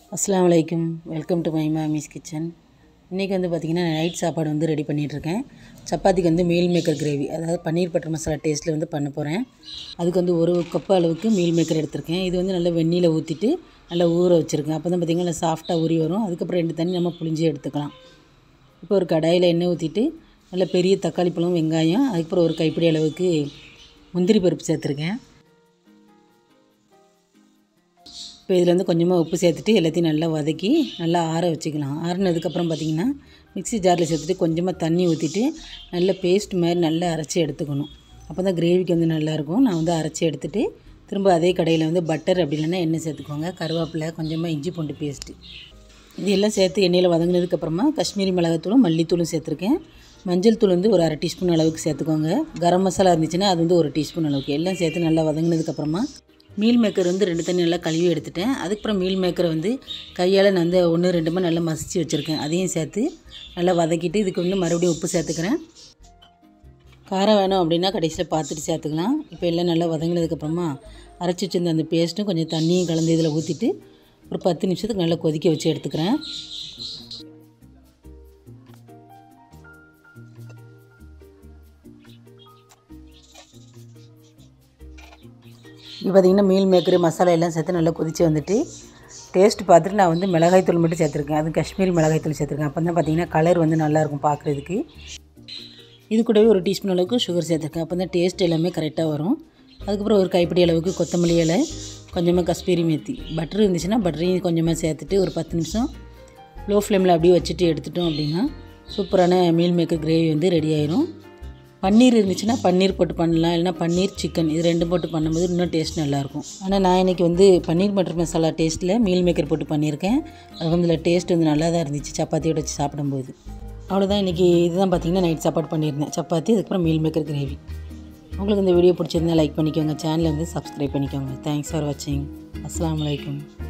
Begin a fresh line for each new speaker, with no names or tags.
அஸ்ஸலாமு அலைக்கும் welcome to my மாமிஸ் கிச்சன் இன்றைக்கி வந்து பார்த்திங்கன்னா நைட் சாப்பாடு வந்து ரெடி பண்ணிகிட்ருக்கேன் சப்பாத்திக்கு வந்து மீல் மேக்கர் கிரேவி அதாவது பன்னீர் பட்டர் மசாலா டேஸ்ட்டில் வந்து பண்ண போகிறேன் அதுக்கு வந்து ஒரு கப் அளவுக்கு மீல் மேக்கர் எடுத்திருக்கேன் இது வந்து நல்லா வெந்நியில் ஊற்றிட்டு நல்லா ஊற வச்சுருக்கேன் அப்போ தான் பார்த்திங்கன்னா நல்லா சாஃப்டாக ஊறி வரும் அதுக்கப்புறம் ரெண்டு தண்ணி நம்ம புளிஞ்சு எடுத்துக்கலாம் இப்போ ஒரு கடாயில் எண்ணெய் ஊற்றிட்டு நல்ல பெரிய தக்காளி பழம் வெங்காயம் அதுக்கப்புறம் ஒரு கைப்பிடி அளவுக்கு முந்திரி பருப்பு சேர்த்துருக்கேன் இப்போ இதில் வந்து கொஞ்சமாக உப்பு சேர்த்துட்டு எல்லாத்தையும் நல்லா வதக்கி நல்லா ஆற வச்சுக்கலாம் ஆறுனதுக்கப்புறம் பார்த்திங்கன்னா மிக்ஸி ஜாரில் சேர்த்துட்டு கொஞ்சமாக தண்ணி ஊற்றிட்டு நல்ல பேஸ்ட் மாதிரி நல்லா அரைச்சி எடுத்துக்கணும் அப்போ தான் கிரேவிக்கு வந்து நல்லாயிருக்கும் நான் வந்து அரைச்சி எடுத்துகிட்டு திரும்ப அதே கடையில் வந்து பட்டர் அப்படி இல்லைன்னா எண்ணெய் சேர்த்துக்கோங்க கருவேப்பிலை கொஞ்சமாக இஞ்சி பூண்டு பேஸ்ட்டு இது எல்லாம் சேர்த்து எண்ணெயில் வதங்கினதுக்கப்புறமா காஷ்மீரி மிளகாத்தூளும் மல்லித்தூளும் சேர்த்துருக்கேன் மஞ்சள் தூள் வந்து ஒரு அரை டீஸ்பூன் அளவுக்கு சேர்த்துக்கோங்க கரம் மசாலா இருந்துச்சுன்னா அது வந்து ஒரு டீஸ்பூன் அளவுக்கு எல்லாம் சேர்த்து நல்லா வதங்கினதுக்கப்புறமா மீல் மேக்கர் வந்து ரெண்டு தண்ணி நல்லா கழுவி எடுத்துட்டேன் அதுக்கப்புறம் மீல் மேக்கரை வந்து கையால் நான் வந்து ஒன்று ரெண்டுமே நல்லா மசிச்சு வச்சுருக்கேன் அதையும் சேர்த்து நல்லா வதக்கிட்டு இதுக்கு வந்து மறுபடியும் உப்பு சேர்த்துக்கிறேன் காரம் வேணும் அப்படின்னா கடைசியில் பார்த்துட்டு சேர்த்துக்கலாம் இப்போ எல்லாம் நல்லா வதங்கினதுக்கப்புறமா அரைச்சி வச்சிருந்த அந்த பேஸ்ட்டும் கொஞ்சம் தண்ணியும் கலந்து இதில் ஊற்றிட்டு ஒரு பத்து நிமிஷத்துக்கு நல்லா கொதிக்க வச்சு எடுத்துக்கிறேன் இப்போ பார்த்திங்கன்னா மீல் மேக்கரு மசாலா எல்லாம் சேர்த்து நல்லா கொதித்து வந்துட்டு டேஸ்ட் பார்த்துட்டு நான் வந்து மிளகாய்த்தூள் மட்டும் சேர்த்துருக்கேன் அது காஷ்மீரி மிளகாய்த்தூள் சேர்த்துருக்கேன் அப்போ தான் பார்த்திங்கன்னா கலர் வந்து நல்லாயிருக்கும் பார்க்குறதுக்கு இது கூடவே ஒரு டீஸ்பூன் அளவுக்கு சுகர் சேர்த்துருக்கேன் அப்போ தான் டேஸ்ட் எல்லாமே கரெக்டாக வரும் அதுக்கப்புறம் ஒரு கைப்பிடி அளவுக்கு கொத்தமல்லி இலை கொஞ்சமாக கஸ்தூரி மேத்தி பட்டர் இருந்துச்சுன்னா பட்டரையும் கொஞ்சமாக சேர்த்துட்டு ஒரு பத்து நிமிஷம் லோ ஃப்ளேமில் அப்படியே வச்சுட்டு எடுத்துட்டோம் அப்படின்னா சூப்பரான மீல் மேக்கர் கிரேவி வந்து ரெடி ஆயிரும் பன்னீர் இருந்துச்சுன்னா பன்னீர் போட்டு பண்ணலாம் இல்லைனா பன்னீர் சிக்கன் இது ரெண்டும் போட்டு பண்ணும்போது இன்னும் டேஸ்ட் நல்லாயிருக்கும் ஆனால் நான் இன்றைக்கி வந்து பன்னீர் பட்டர் மசாலா டேஸ்ட்டில் மீல் மேக்கர் போட்டு பண்ணியிருக்கேன் அது வந்து இதில் டேஸ்ட் வந்து நல்லா தான் இருந்துச்சு சப்பாத்தியோட வச்சு சாப்பிடும்போது அவ்வளோதான் இன்றைக்கி இதுதான் பார்த்திங்கன்னா நைட் சாப்பாடு பண்ணியிருந்தேன் சப்பாத்தி அதுக்கப்புறம் மீல் மேக்கர் கிரேவி உங்களுக்கு இந்த வீடியோ பிடிச்சிருந்தா லைக் பண்ணிக்கோங்க சேனலை வந்து சப்ஸ்கிரைப் பண்ணிக்கோங்க தேங்க்ஸ் ஃபார் வாட்சிங் அஸ்லாம் வலைக்கம்